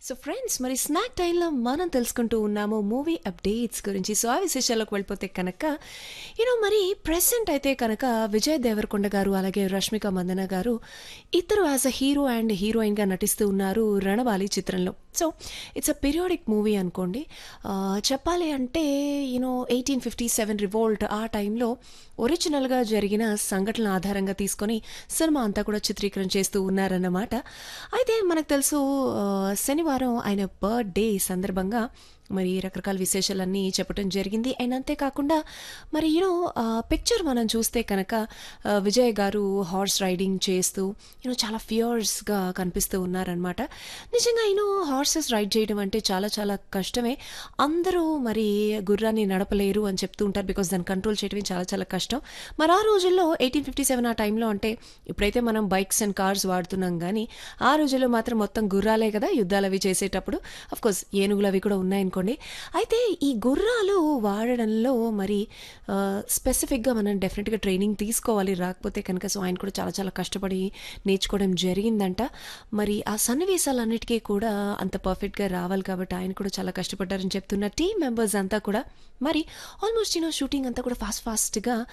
so friends మరి snack టైంలో మనం తెలుసుకుంటూ ఉన్నాము మూవీ అప్డేట్స్ గురించి సో ఆ విశేషాలకు వెళ్ళిపోతే కనుక యూనో మరి ప్రెసెంట్ అయితే కనుక విజయ్ దేవరకొండ గారు అలాగే రష్మిక మందన గారు ఇద్దరు యాజ్ అ హీరో అండ్ హీరోయిన్గా నటిస్తూ ఉన్నారు రణబాలి చిత్రంలో so it's a periodic movie అనుకోండి ఆ, చెప్పాలి అంటే you know eighteen fifty seven revolt ఆ టైంలో ఒరిజినల్గా జరిగిన సంఘటనల ఆధారంగా తీసుకొని సినిమా అంతా కూడా చిత్రీకరణ చేస్తూ ఉన్నారన్నమాట అయితే మనకు తెలుసు ఆ, శనివారం ఆయన బర్త్డే సందర్భంగా మరి రకరకాల విశేషాలన్నీ చెప్పడం జరిగింది అండ్ అంతేకాకుండా మరి యూనో పిక్చర్ మనం చూస్తే కనుక ఆ, విజయ్ గారు హార్స్ రైడింగ్ చేస్తూ యూనో చాలా ఫియర్స్గా కనిపిస్తూ ఉన్నారనమాట నిజంగా యూనో హార్సెస్ రైడ్ చేయడం అంటే చాలా చాలా కష్టమే అందరూ మరి గుర్రాన్ని నడపలేరు అని చెప్తూ ఉంటారు బికాస్ దాన్ని కంట్రోల్ చేయడమే చాలా చాలా కష్టం మరి ఆ రోజుల్లో ఎయిటీన్ ఫిఫ్టీ సెవెన్ ఆ టైంలో అంటే ఇప్పుడైతే మనం బైక్స్ అండ్ కార్స్ వాడుతున్నాం కానీ ఆ రోజుల్లో మాత్రం మొత్తం గుర్రాలే కదా యుద్ధాలు అవి చేసేటప్పుడు కోర్స్ ఏనుగులు అవి కూడా ఉన్నాయనుకోండి అయితే ఈ గుర్రాలు వాడడంలో మరి ఆ, స్పెసిఫిక్గా మనం డెఫినెట్గా ట్రైనింగ్ తీసుకోవాలి రాకపోతే కనుక సో ఆయన కూడా చాలా చాలా కష్టపడి నేర్చుకోవడం జరిగిందంట మరి ఆ సన్నివేశాలన్నిటికీ కూడా అంత పర్ఫెక్ట్గా రావాలి కాబట్టి ఆయన కూడా చాలా కష్టపడ్డారని చెప్తున్న టీం మెంబర్స్ అంతా కూడా మరి ఆల్మోస్ట్ యూనో షూటింగ్ అంతా కూడా ఫాస్ట్ ఫాస్ట్గా